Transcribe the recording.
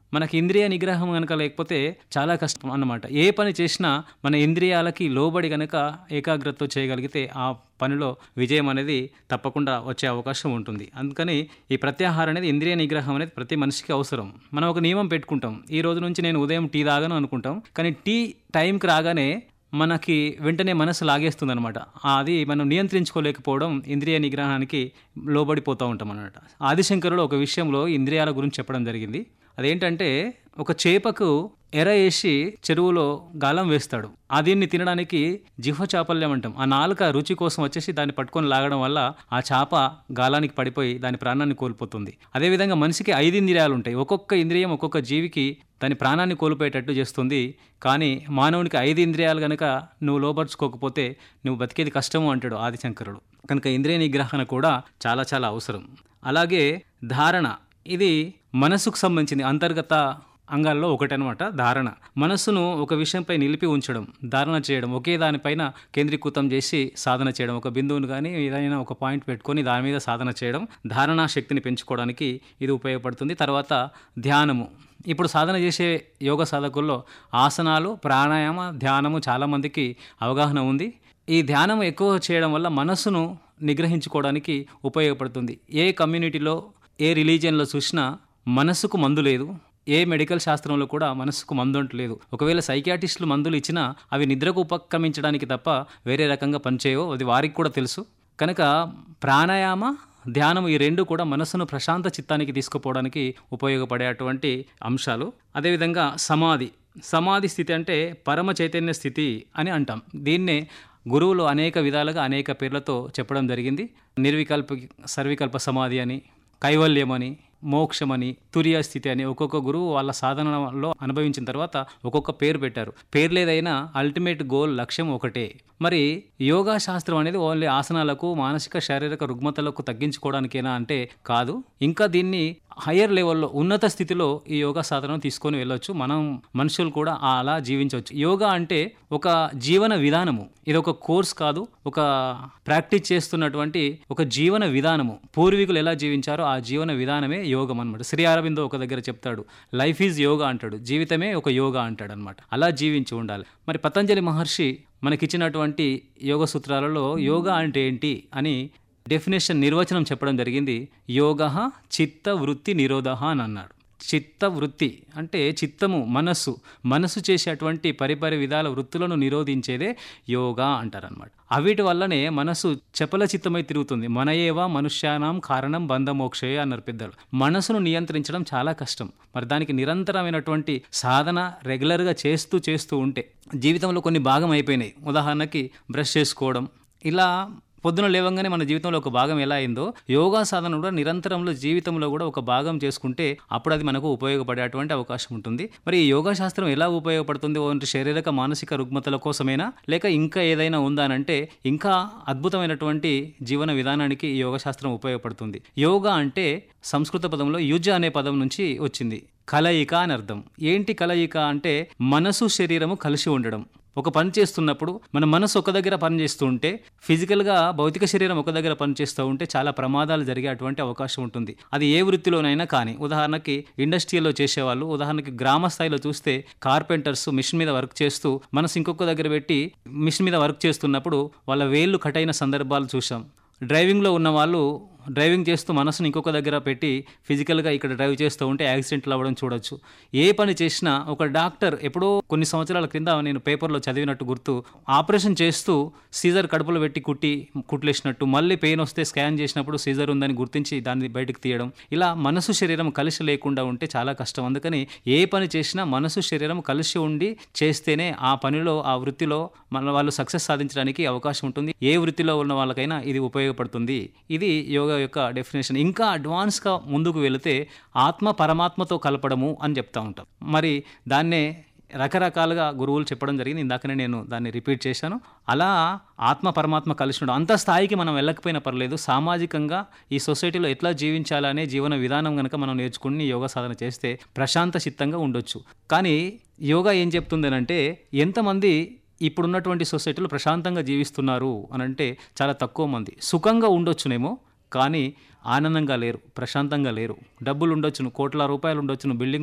మనకి ఇంద్రియ నిగ్రహం గనక లేకపోతే చాలా కష్టం అన్నమాట ఏ పని చేసినా మన ఇంద్రియాలకి లోబడి గనక ఏకాగ్రతతో చేయగలిగితే ఆ పనిలో విజయం అనేది తప్పకుండా వచ్చే అవకాశం ఉంటుంది అందుకని ఈ ప్రత్యాహారం అనేది ఇంద్రియ నిగ్రహం అనేది ప్రతి మనిషికి అవసరం మనం ఒక నియమం పెట్టుకుంటాం ఈ రోజు నుంచి నేను ఉదయం టీ తాగను అనుకుంటాం కానీ టీ టైంకి రాగానే మనకి వెంటనే మనసు లాగేస్తుంది అనమాట అది మనం నియంత్రించుకోలేకపోవడం ఇంద్రియ నిగ్రహానికి లోబడిపోతూ ఉంటాం అనమాట ఆదిశంకరుడు ఒక విషయంలో ఇంద్రియాల గురించి చెప్పడం జరిగింది అదేంటంటే ఒక చేపకు ఎర వేసి చెరువులో గాలం వేస్తాడు ఆ దీన్ని తినడానికి జిహ్వ చాపల్యం అంటాం ఆ నాలుక రుచి కోసం వచ్చేసి దాన్ని పట్టుకొని లాగడం వల్ల ఆ చేప గాలానికి పడిపోయి దాని ప్రాణాన్ని కోల్పోతుంది అదేవిధంగా మనిషికి ఐదు ఇంద్రియాలు ఉంటాయి ఒక్కొక్క ఇంద్రియం ఒక్కొక్క జీవికి దాని ప్రాణాన్ని కోల్పోయేటట్టు చేస్తుంది కానీ మానవునికి ఐదు ఇంద్రియాలు కనుక నువ్వు లోపరుచుకోకపోతే నువ్వు బతికేది కష్టము అంటాడు ఆదిశంకరుడు కనుక ఇంద్రియ నిగ్రహణ కూడా చాలా చాలా అవసరం అలాగే ధారణ ఇది మనసుకు సంబంధించింది అంతర్గత అంగాల్లో ఒకటనమాట ధారణ మనస్సును ఒక విషయంపై నిలిపి ఉంచడం ధారణ చేయడం ఒకే దానిపైన కేంద్రీకృతం చేసి సాధన చేయడం ఒక బిందువును కానీ ఏదైనా ఒక పాయింట్ పెట్టుకొని దాని మీద సాధన చేయడం ధారణా శక్తిని పెంచుకోవడానికి ఇది ఉపయోగపడుతుంది తర్వాత ధ్యానము ఇప్పుడు సాధన చేసే యోగ సాధకుల్లో ఆసనాలు ప్రాణాయామ ధ్యానము చాలామందికి అవగాహన ఉంది ఈ ధ్యానం ఎక్కువ చేయడం వల్ల మనస్సును నిగ్రహించుకోవడానికి ఉపయోగపడుతుంది ఏ కమ్యూనిటీలో ఏ రిలీజియన్లో చూసినా మనస్సుకు మందు లేదు ఏ మెడికల్ శాస్త్రంలో కూడా మనస్సుకు మందు అంటలేదు ఒకవేళ సైకియాటిస్టులు మందులు ఇచ్చినా అవి నిద్రకు ఉపక్రమించడానికి తప్ప వేరే రకంగా పనిచేయవు అది వారికి కూడా తెలుసు కనుక ప్రాణాయామ ధ్యానం ఈ రెండు కూడా మనస్సును ప్రశాంత చిత్తానికి తీసుకుపోవడానికి ఉపయోగపడేటువంటి అంశాలు అదేవిధంగా సమాధి సమాధి స్థితి అంటే పరమ చైతన్య స్థితి అని అంటాం దీన్నే గురువులు అనేక విధాలుగా అనేక పేర్లతో చెప్పడం జరిగింది నిర్వికల్ప సర్వికల్ప సమాధి అని కైవల్యం అని మోక్షమని తురియ స్థితి అని ఒక్కొక్క గురువు వాళ్ళ సాధనలో అనుభవించిన తర్వాత ఒక్కొక్క పేరు పెట్టారు పేర్లేదైనా అల్టిమేట్ గోల్ లక్ష్యం ఒకటే మరి యోగా శాస్త్రం అనేది ఓన్లీ ఆసనాలకు మానసిక శారీరక రుగ్మతలకు తగ్గించుకోవడానికేనా అంటే కాదు ఇంకా దీన్ని హయ్యర్ లెవెల్లో ఉన్నత స్థితిలో ఈ యోగా సాధనను తీసుకొని వెళ్ళొచ్చు మనం మనుషులు కూడా అలా జీవించవచ్చు యోగా అంటే ఒక జీవన విధానము ఇది ఒక కోర్స్ కాదు ఒక ప్రాక్టీస్ చేస్తున్నటువంటి ఒక జీవన విధానము పూర్వీకులు ఎలా జీవించారో ఆ జీవన విధానమే యోగం అనమాట శ్రీ అరవిందో ఒక దగ్గర చెప్తాడు లైఫ్ ఈజ్ యోగా అంటాడు జీవితమే ఒక యోగా అంటాడు అనమాట అలా జీవించి ఉండాలి మరి పతంజలి మహర్షి మనకిచ్చినటువంటి యోగ సూత్రాలలో యోగా అంటే ఏంటి అని డెఫినేషన్ నిర్వచనం చెప్పడం జరిగింది యోగ చిత్త వృత్తి నిరోధ అని అన్నాడు చిత్త వృత్తి అంటే చిత్తము మనస్సు మనస్సు చేసేటువంటి పరిపరి విధాల వృత్తులను నిరోధించేదే యోగా అంటారనమాట అవిటి వల్లనే మనస్సు చపల చిత్తమై తిరుగుతుంది మనయేవా మనుష్యానాం కారణం బంధమోక్షయే అన్నారు పెద్దలు మనసును నియంత్రించడం చాలా కష్టం మరి దానికి నిరంతరమైనటువంటి సాధన రెగ్యులర్గా చేస్తూ చేస్తూ ఉంటే జీవితంలో కొన్ని భాగం అయిపోయినాయి ఉదాహరణకి బ్రష్ చేసుకోవడం ఇలా పొద్దున లేవంగానే మన జీవితంలో ఒక భాగం ఎలా అయిందో యోగా సాధన కూడా నిరంతరంలో జీవితంలో కూడా ఒక భాగం చేసుకుంటే అప్పుడు అది మనకు ఉపయోగపడేటువంటి అవకాశం ఉంటుంది మరి ఈ యోగా శాస్త్రం ఎలా ఉపయోగపడుతుంది ఓన్లీ శారీరక మానసిక రుగ్మతల కోసమేనా లేక ఇంకా ఏదైనా ఉందా అని అంటే ఇంకా అద్భుతమైనటువంటి జీవన విధానానికి ఈ యోగా శాస్త్రం ఉపయోగపడుతుంది యోగా అంటే సంస్కృత పదంలో యుజ అనే పదం నుంచి వచ్చింది కలయిక అని అర్థం ఏంటి కలయిక అంటే మనసు శరీరము కలిసి ఉండడం ఒక పని చేస్తున్నప్పుడు మన మనసు ఒక దగ్గర పని చేస్తూ ఉంటే ఫిజికల్గా భౌతిక శరీరం ఒక దగ్గర పని చేస్తూ ఉంటే చాలా ప్రమాదాలు జరిగేటువంటి అవకాశం ఉంటుంది అది ఏ వృత్తిలోనైనా కానీ ఉదాహరణకి ఇండస్ట్రీలో చేసేవాళ్ళు ఉదాహరణకి గ్రామ స్థాయిలో చూస్తే కార్పెంటర్స్ మిషన్ మీద వర్క్ చేస్తూ మనసు ఇంకొక దగ్గర పెట్టి మిషన్ మీద వర్క్ చేస్తున్నప్పుడు వాళ్ళ వేళ్ళు కటైన సందర్భాలు చూసాం డ్రైవింగ్లో ఉన్న వాళ్ళు డ్రైవింగ్ చేస్తూ మనసును ఇంకొక దగ్గర పెట్టి ఫిజికల్గా ఇక్కడ డ్రైవ్ చేస్తూ ఉంటే యాక్సిడెంట్లు అవ్వడం చూడొచ్చు ఏ పని చేసినా ఒక డాక్టర్ ఎప్పుడో కొన్ని సంవత్సరాల క్రింద నేను పేపర్లో చదివినట్టు గుర్తు ఆపరేషన్ చేస్తూ సీజర్ కడుపులో పెట్టి కుట్టి కుట్లేసినట్టు మళ్ళీ పెయిన్ వస్తే స్కాన్ చేసినప్పుడు సీజర్ ఉందని గుర్తించి దాన్ని బయటకు తీయడం ఇలా మనసు శరీరం కలిసి లేకుండా ఉంటే చాలా కష్టం అందుకని ఏ పని చేసినా మనసు శరీరం కలిసి ఉండి చేస్తేనే ఆ పనిలో ఆ వృత్తిలో మన వాళ్ళు సక్సెస్ సాధించడానికి అవకాశం ఉంటుంది ఏ వృత్తిలో ఉన్న వాళ్ళకైనా ఇది ఉపయోగపడుతుంది ఇది యోగా యొక్క డెఫినేషన్ ఇంకా అడ్వాన్స్గా ముందుకు వెళితే ఆత్మ పరమాత్మతో కలపడము అని చెప్తా ఉంటాం మరి దాన్నే రకరకాలుగా గురువులు చెప్పడం జరిగింది ఇందాకనే నేను దాన్ని రిపీట్ చేశాను అలా ఆత్మ పరమాత్మ కలిసి ఉండడం అంత స్థాయికి మనం వెళ్ళకపోయినా పర్లేదు సామాజికంగా ఈ సొసైటీలో ఎట్లా జీవించాలనే జీవన విధానం కనుక మనం నేర్చుకుని యోగా సాధన చేస్తే ప్రశాంత చిత్తంగా ఉండొచ్చు కానీ యోగా ఏం చెప్తుంది అంటే ఎంతమంది ఇప్పుడున్నటువంటి సొసైటీలో ప్రశాంతంగా జీవిస్తున్నారు అని అంటే చాలా తక్కువ మంది సుఖంగా ఉండొచ్చునేమో కానీ ఆనందంగా లేరు ప్రశాంతంగా లేరు డబ్బులు ఉండొచ్చును కోట్ల రూపాయలు ఉండొచ్చును బిల్డింగ్